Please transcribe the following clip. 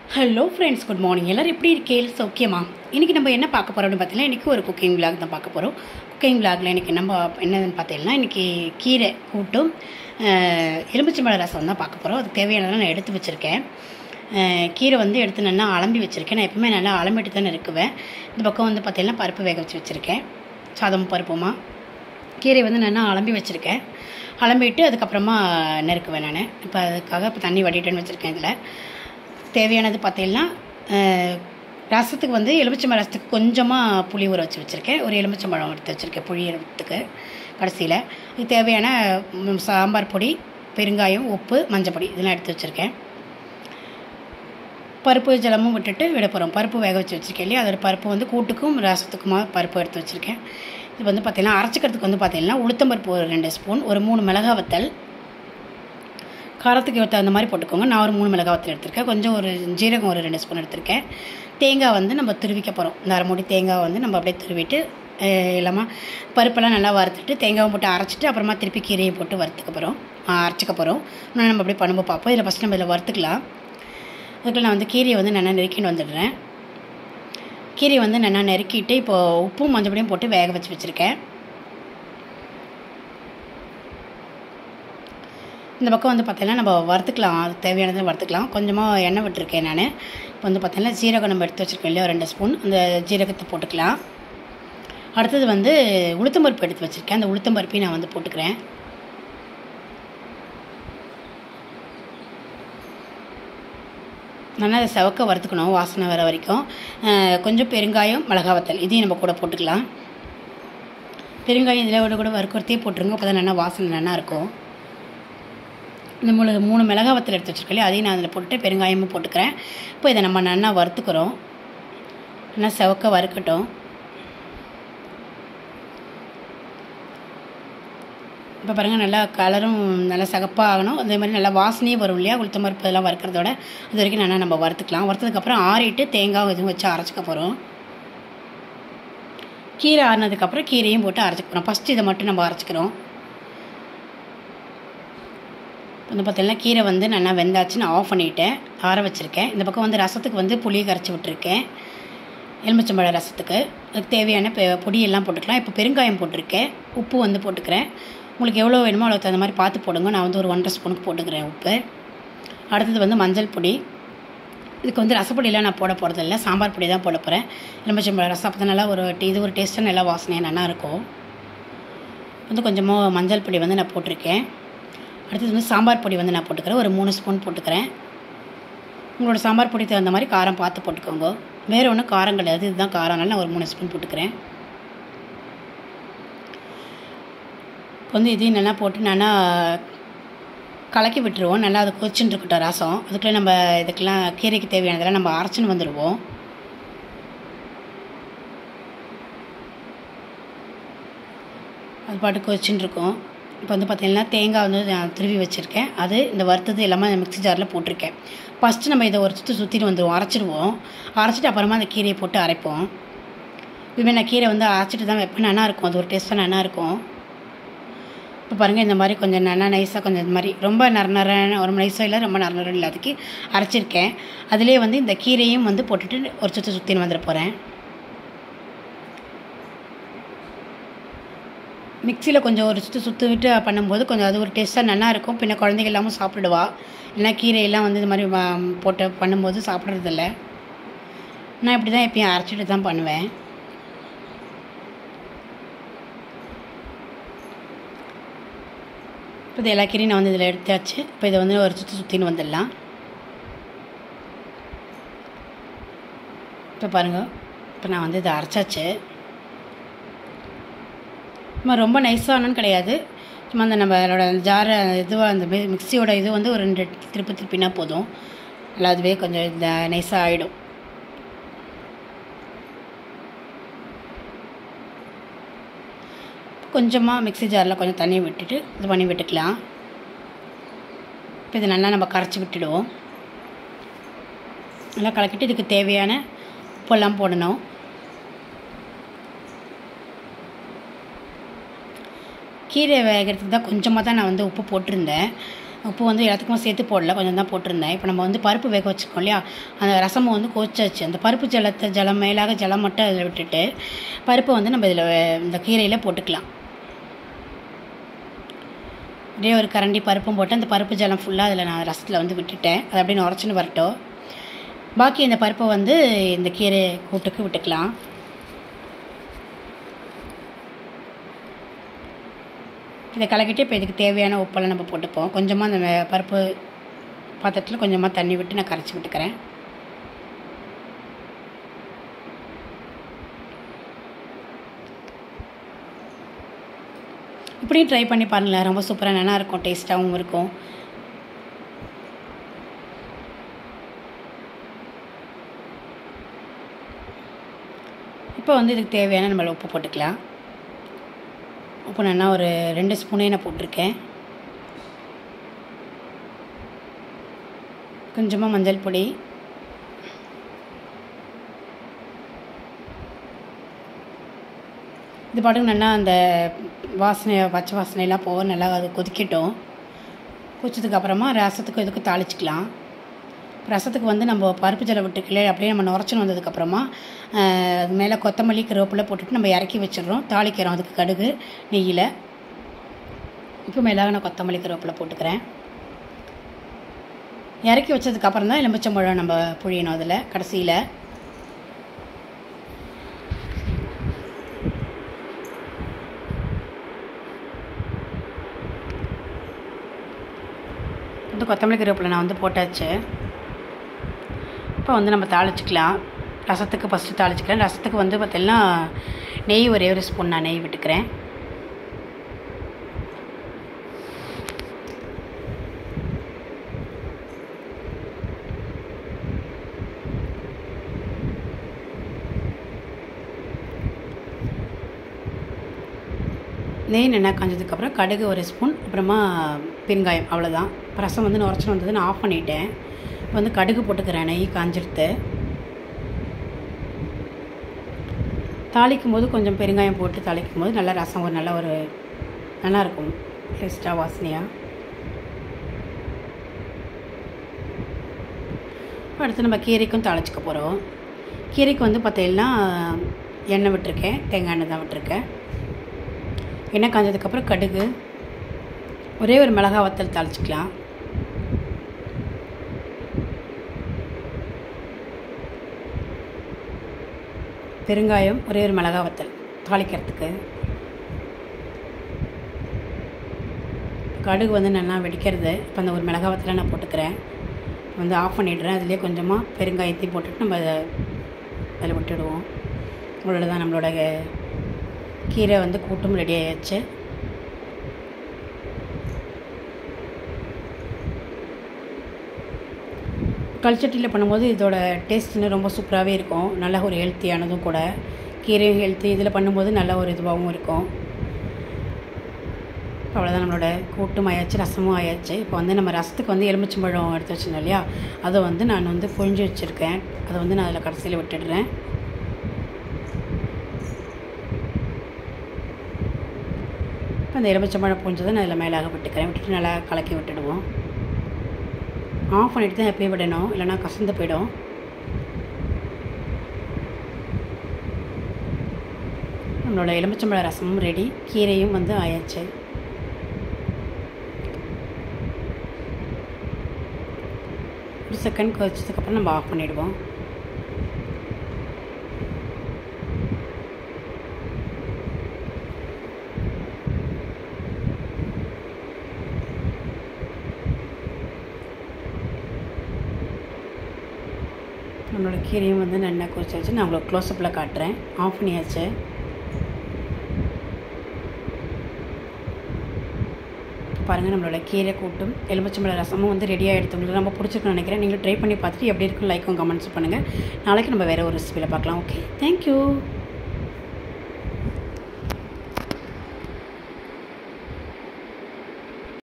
hello friends good morning எல்லோரும் எப்படி இருக்கேள் சௌக்கியமா இன்றைக்கி நம்ம என்ன பார்க்க போகிறோம் அப்படின்னு பார்த்தீங்கன்னா இன்றைக்கி ஒரு குக்கிங் விளாக் தான் பார்க்க போகிறோம் குக்கிங் விளாகில் இன்றைக்கி நம்ம என்னதுன்னு பார்த்தீங்கன்னா இன்றைக்கி கீரை கூட்டும் எலுமிச்சம்பழ ரசம் தான் பார்க்க போகிறோம் அதுக்கு தேவையானதெல்லாம் நான் எடுத்து வச்சுருக்கேன் அஹ், கீரை வந்து எடுத்து நல்லா அலம்பி வச்சுருக்கேன் நான் எப்பவுமே நல்லா அலம்பிட்டு தானே இருக்குவேன் இந்த பக்கம் வந்து பார்த்தீங்கன்னா பருப்பு வேக வச்சு வச்சுருக்கேன் சாதம் பருப்புமா கீரை வந்து நல்லா அலம்பி வச்சுருக்கேன் அலம்பிட்டு அதுக்கப்புறமா நெருக்குவேன் நான் இப்போ அதுக்காக இப்போ தண்ணி வடிட்டேன்னு வச்சுருக்கேன் இதில் தேவையானது பார்த்தீங்கன்னா அஹ், ரசத்துக்கு வந்து எலுமிச்சம்பழம் ரசத்துக்கு கொஞ்சமாக புளி ஊற வச்சு வச்சுருக்கேன் ஒரு எலுமிச்சம்பழம் எடுத்து வச்சுருக்கேன் புளி எடுத்துக்கு கடைசியில் இது தேவையான ம், சாம்பார் பொடி பெருங்காயம் உப்பு மஞ்சள் பொடி இதெல்லாம் எடுத்து வச்சுருக்கேன் பருப்பு ஜலமும் விட்டுட்டு விட போகிறோம் பருப்பு வேக வச்சு வச்சுருக்கேன் இல்லையா அதோட பருப்பு வந்து கூட்டுக்கும் ரசத்துக்குமா பருப்பு எடுத்து வச்சுருக்கேன் இது வந்து பார்த்திங்கன்னா அரைச்சிக்கிறதுக்கு வந்து பார்த்திங்கன்னா உளுத்தம்பருப்பு ஒரு ரெண்டு ஸ்பூன் ஒரு மூணு மிளகா வத்தல் காரத்துக்கு தகுந்த மாதிரி போட்டுக்கோங்க நான் ஒரு மூணு மிளகாய் வத்தல் எடுத்திருக்கேன் கொஞ்சம் ஒரு ஜீரகம் ஒரு ரெண்டு ஸ்பூன் எடுத்திருக்கேன் தேங்காய் வந்து நம்ம துருவிக்க போகிறோம் இந்த அரை மூடி தேங்காய் வந்து நம்ம அப்படியே துருவிட்டு அஹ், எல்லாமே பருப்பெல்லாம் நல்லா வறுத்துட்டு தேங்காவும் போட்டு அரைச்சிட்டு அப்புறமா திருப்பி கீரையை போட்டு வறுத்துக்க போகிறோம் அரைச்சிக்க போகிறோம் இன்னும் நம்ம அப்படியே பண்ணும்போது பார்ப்போம் இதில் ஃபஸ்ட் நம்ம இதில் வறுத்துக்கலாம் அதுக்குள்ள நான் வந்து கீரையை வந்து நல்லா நெருக்கின்னு வந்துடுறேன் கீரையை வந்து நல்லா நெருக்கிட்டு இப்போது உப்பும் மஞ்சள் பொடியும் போட்டு வேக வச்சு வச்சுருக்கேன் இந்த பக்கம் வந்து பார்த்தீங்கன்னா நம்ம வறுத்துக்கலாம் அது தேவையானதை வறுத்துக்கலாம் கொஞ்சமாக எண்ணெய் விட்டுருக்கேன் நான் இப்போ வந்து பார்த்தீங்கன்னா ஜீரகம் நம்ம எடுத்து வச்சுருக்கோம் இல்லையா ரெண்டு ஸ்பூன் அந்த ஜீரகத்தை போட்டுக்கலாம் அடுத்தது வந்து உளுத்தம்பருப்பு எடுத்து வச்சுருக்கேன் அந்த உளுத்தம்பருப்பையும் நான் வந்து போட்டுக்கிறேன் நல்லா அதை செவக்க வறுத்துக்கணும் வாசனை வர வரைக்கும் அஹ் கொஞ்சம் பெருங்காயம் மிளகா வத்தல் இதையும் நம்ம கூட போட்டுக்கலாம் பெருங்காயம் இதில் விட கூட வறுக்கிறதே போட்டுருங்க அப்போ தான் நல்லா வாசனை நல்லா இருக்கும் இந்த மூணு மூணு மிளகா வத்தல் எடுத்து வச்சுருக்கலையே அதையும் நான் அதில் போட்டுட்டு பெருங்காயமும் போட்டுக்கிறேன் இப்போ இதை நம்ம நல்லா வறுத்துக்கிறோம் நல்லா செவக்க வறுக்கட்டும் இப்போ பாருங்கள் நல்லா கலரும் நல்லா சகப்பாக ஆகணும் அதே மாதிரி நல்லா வாசனையும் வரும் இல்லையா உளுத்தம் பருப்பு இதெல்லாம் வறுக்கிறதோட அது வரைக்கும் நல்லா நம்ம வறுத்துக்கலாம் வறுத்ததுக்கப்புறம் ஆறிட்டு தேங்காய் இதுவும் வச்சு அரைச்சிக்க போகிறோம் கீரை ஆறினதுக்கப்புறம் கீரையும் போட்டு அரைச்சிக்க போகிறோம் ஃபஸ்ட்டு இதை மட்டும் நம்ம அரைச்சிக்கிறோம் வந்து பார்த்தீங்கன்னா கீரை வந்து நல்லா வெந்தாச்சு நான் ஆஃப் பண்ணிவிட்டேன் ஆற வச்சுருக்கேன் இந்த பக்கம் வந்து ரசத்துக்கு வந்து புளியை கரைச்சி விட்டுருக்கேன் எலுமிச்சம்பழ ரசத்துக்கு அதுக்கு தேவையான பெ- பொடியெல்லாம் போட்டுக்கலாம் இப்போ பெருங்காயம் போட்டிருக்கேன் உப்பு வந்து போட்டுக்கிறேன் உங்களுக்கு எவ்வளோ வேணுமோ அவ்வளோ தகுந்த மாதிரி பார்த்து போடுங்க நான் வந்து ஒரு ஒன்றரை ஸ்பூனுக்கு போட்டுக்கிறேன் உப்பு அடுத்தது வந்து மஞ்சள் பொடி இதுக்கு வந்து ரசப்பொடியெல்லாம் நான் போட போகிறதில்ல சாம்பார் பொடி தான் போட போகிறேன் எலுமிச்சம்பழ ரசம் அப்போ தான் நல்லா ஒரு டே- இது ஒரு டேஸ்ட்டாக நல்லா வாசனையாக நல்லா இருக்கும் வந்து கொஞ்சமாக மஞ்சள் பொடி வந்து நான் போட்டிருக்கேன் அடுத்தது வந்து சாம்பார் பொடி வந்து நான் போட்டுக்கிறேன் ஒரு மூணு ஸ்பூன் போட்டுக்கிறேன் உங்களோட சாம்பார் பொடி தகுந்த மாதிரி காரம் பார்த்து போட்டுக்கோங்க வேறு ஒன்றும் காரம் கிடையாது இதுதான் காரம் அதனால நான் ஒரு மூணு ஸ்பூன் போட்டுக்கிறேன் இப்போ வந்து இதையும் நல்லா போட்டு நல்லா கலக்கி விட்டுருவோம் நல்லா அது கொதிச்சுட்டு இருக்கட்டும் ரசம் அதுக்குள்ளே நம்ம இதுக்கெல்லாம் கீரைக்கு தேவையானதெல்லாம் நம்ம அரைச்சின்னு வந்துடுவோம் அது பாட்டு கொதிச்சுட்டு இருக்கும் இப்போ வந்து பார்த்தீங்கன்னா தேங்காய் வந்து நான் துருவி வச்சுருக்கேன் அது இந்த வறுத்தது எல்லாமே மிக்ஸி ஜாரில் போட்டிருக்கேன் ஃபஸ்ட்டு நம்ம இதை ஒரு சுற்றி சுற்றிட்டு வந்துடுவோம் அரைச்சிடுவோம் அரைச்சிட்டு அப்புறமா அந்த கீரையை போட்டு அரைப்போம் இதுமாதிரி நான் கீரை வந்து அரைச்சிட்டு தான் வைப்பேன் நல்லா இருக்கும் அது ஒரு டேஸ்ட்டாக நல்லா இருக்கும் இப்போ பாருங்கள் இந்த மாதிரி கொஞ்சம் நல்லா நைஸாக கொஞ்சம் இந்த மாதிரி ரொம்ப நர நரன்னு ஒரு நைஸாக இல்லை ரொம்ப நர நரன்னு இல்லாததுக்கு அரைச்சிருக்கேன் அதிலே வந்து இந்த கீரையும் வந்து போட்டுட்டு ஒரு சுற்றி சுற்றின்னு வந்துட போகிறேன் மிக்சியில் கொஞ்சம் ஒரு சுற்று சுற்று விட்டு பண்ணும்போது கொஞ்சம் அது ஒரு டேஸ்ட்டாக நல்லா இருக்கும் பின்ன குழந்தைங்க எல்லாமும் சாப்பிடுவா இல்லைனா கீரையெல்லாம் வந்து இது மாதிரி வா- போட்டு பண்ணும்போது சாப்பிட்றதில்ல நான் இப்படி தான் எப்பயும் அரைச்சிட்டு தான் பண்ணுவேன் இப்போ இது எல்லா கீரையும் நான் வந்து இதில் எடுத்தாச்சு இப்போ இதை வந்து ஒரு சுற்றி சுற்றின்னு வந்துடலாம் இப்போ பாருங்கள் இப்போ நான் வந்து இதை அரைச்சாச்சு சும்மா ரொம்ப நைஸானு கிடையாது சும்மா அந்த நம்மளோட ஜாரை இதுவாக அந்த மி- மிக்ஸியோட இது வந்து ஒரு ரெண்டு திருப்பி திருப்பினா போதும் நல்லா அதுவே கொஞ்சம் இந்த நைஸாக ஆகிடும் கொஞ்சமாக மிக்ஸி ஜாரில் கொஞ்சம் தண்ணி விட்டுட்டு இது பண்ணி விட்டுக்கலாம் இப்போ இது நல்லா நம்ம கரைச்சி விட்டுடுவோம் நல்லா கலக்கிட்டு இதுக்கு தேவையான உப்பெல்லாம் போடணும் கீரை வேகிறதுக்கு தான் கொஞ்சமாக தான் நான் வந்து உப்பு போட்டிருந்தேன் உப்பு வந்து எல்லாத்துக்குமே சேர்த்து போடல கொஞ்சம் தான் போட்டிருந்தேன் இப்போ நம்ம வந்து பருப்பு வேக வச்சுருக்கோம் இல்லையா அந்த ரசமும் வந்து கொச்சாச்சு அந்த பருப்பு ஜலத்தை ஜலம் மேலாக ஜலம் மட்டும் அதில் விட்டுட்டு பருப்பை வந்து நம்ம இதில் இந்த கீரையில் போட்டுக்கலாம் அப்படியே ஒரு கரண்டி பருப்பும் போட்டு அந்த பருப்பு ஜலம் ஃபுல்லாக அதில் நான் ரசத்தில் வந்து விட்டுட்டேன் அது அப்படியே நுரைச்சின்னு வரட்டும் பாக்கி இந்த பருப்பை வந்து இந்த கீரை கூட்டுக்கு விட்டுக்கலாம் இதை கலக்கிட்டு இப்போ இதுக்கு தேவையான உப்பெல்லாம் நம்ம போட்டுப்போம் கொஞ்சமாக அந்த வே- பருப்பு பாத்திரத்தில் கொஞ்சமாக தண்ணி விட்டு நான் கரைச்சி விட்டுக்கிறேன் இப்படியும் ட்ரை பண்ணி பாருங்களேன் ரொம்ப சூப்பராக நல்லா இருக்கும் டேஸ்ட்டாகவும் இருக்கும் இப்போ வந்து இதுக்கு தேவையான நம்மள உப்பு போட்டுக்கலாம் உப்பு நல்லா ஒரு ரெண்டு ஸ்பூனே நான் போட்டிருக்கேன் கொஞ்சமாக மஞ்சள் பொடி இது பாட்டுக்கு நல்லா அந்த வாசனை பச்சை வாசனையெல்லாம் போக நல்லா அது கொதிக்கட்டும் கொதிச்சதுக்கு அப்புறமா ரசத்துக்கு இதுக்கு தாளிச்சிக்கலாம் ரசத்துக்கு வந்து நம்ம பருப்பு ஜலம் விட்டுக்கல அப்படியே நம்ம நுரைச்சின்னு வந்ததுக்கப்புறமா ஆஹ், அது மேலே கொத்தமல்லி கருவேப்பிலை போட்டுட்டு நம்ம இறக்கி வச்சிடுறோம் தாளிக்கிறோம் அதுக்கு கடுகு நெய்யில் இப்போ மேலாக நான் கொத்தமல்லி கருவேப்பிலை போட்டுக்கிறேன் இறக்கி வச்சதுக்கப்புறம் தான் எலுமிச்சம்பழம் நம்ம புழியணும் அதில் கடைசியில் வந்து கொத்தமல்லி கருவேப்பிலை நான் வந்து போட்டாச்சு இப்போ வந்து நம்ம தாளிச்சிக்கலாம் ரசத்துக்கு ஃபஸ்ட்டு தாளிச்சிக்கலாம் ரசத்துக்கு வந்து பார்த்தீங்கன்னா நெய் ஒரே ஒரு ஸ்பூன் நான் நெய் விட்டுக்கிறேன் நெய் நல்லா காஞ்சதுக்கப்புறம் கடுகு ஒரு ஸ்பூன் அப்புறமா பெருங்காயம் அவ்வளோதான் ரசம் வந்து நுரைச்சி வந்தது நான் ஆஃப் பண்ணிட்டேன் இப்போ வந்து கடுகு போட்டுக்கிறேன் நெய் காஞ்சிடுத்து தாளிக்கும் போது கொஞ்சம் பெருங்காயம் போட்டு தாளிக்கும் போது நல்லா ரசம் ஒரு நல்ல ஒரு நல்லா இருக்கும் டேஸ்ட்டாக வாசனையாக அடுத்து நம்ம கீரைக்கும் தாளிச்சுக்க போகிறோம் கீரைக்கு வந்து பார்த்தீங்கன்னா எண்ணெய் விட்டுருக்கேன் தேங்காய் எண்ணெய் தான் விட்டுருக்கேன் எண்ணெய் காஞ்சதுக்கப்புறம் கடுகு ஒரே ஒரு மிளகா வத்தல் தாளிச்சிக்கலாம் பெருங்காயம் ஒரே ஒரு மிளகா வத்தல் தாளிக்கிறதுக்கு கடுகு வந்து நல்லா வெடிக்கிறது இப்போ அந்த ஒரு மிளகா வத்தலை நான் போட்டுக்கிறேன் வந்து ஆஃப் பண்ணிடுறேன் அதுலேயே கொஞ்சமாக பெருங்காயத்தையும் போட்டுட்டு நம்ம அதை அதில் விட்டுடுவோம் இவ்வளோதான் நம்மளோட கீரை வந்து கூட்டும் ரெடி ஆயாச்சு கல்ச்சட்டியில் பண்ணும்போது இதோட டேஸ்ட் இன்னும் ரொம்ப சூப்பராகவே இருக்கும் நல்ல ஒரு ஹெல்த்தியானதும் கூட கீரையும் ஹெல்த்தி இதில் பண்ணும்போது நல்ல ஒரு இதுவாகவும் இருக்கும் அவ்வளோதான் நம்மளோட கூட்டும் ஆயாச்சு ரசமும் ஆயாச்சு இப்போ வந்து நம்ம ரசத்துக்கு வந்து எலுமிச்சம்பழம் எடுத்து வச்சிருந்தோம் இல்லையா அதை வந்து நான் வந்து புழிஞ்சு வச்சுருக்கேன் அதை வந்து நான் அதில் கடைசியில் விட்டுடுறேன் இப்போ அந்த எலுமிச்சம்பழம் புழிஞ்சதை நான் இதில் மேலாக விட்டுக்கிறேன் விட்டுட்டு நல்லா கலக்கி விட்டுடுவோம் ஆஃப் பண்ணிட்டு தான் எப்பயும் விடணும் இல்லைன்னா கசந்து போயிடும் நம்மளோட எலுமிச்சம்பழ ரசமும் ரெடி கீரையும் வந்து ஆயாச்சு ஒரு செகண்ட் கொதிச்சதுக்கப்புறம் நம்ம ஆஃப் பண்ணிடுவோம் நம்மளோட கீரையும் வந்து நல்லா கொதிச்சு வச்சு நான் உங்களுக்கு க்ளோஸ்அப்பில் காட்டுறேன் ஆஃப் பண்ணியாச்சு பாருங்கள் நம்மளோட கீரை கூட்டும் எலுமிச்சம்பழ ரசமும் வந்து ரெடியாக எடுத்து உங்களுக்கு ரொம்ப பிடிச்சிருக்குன்னு நினைக்கிறேன் நீங்கள் ட்ரை பண்ணி பார்த்துட்டு எப்படி இருக்குன்னு லைக்கும் கமெண்ட்ஸ் பண்ணுங்கள் நாளைக்கு நம்ம வேறு ஒரு ரெசிபியில் பார்க்கலாம் ஓகே தேங்க்யூ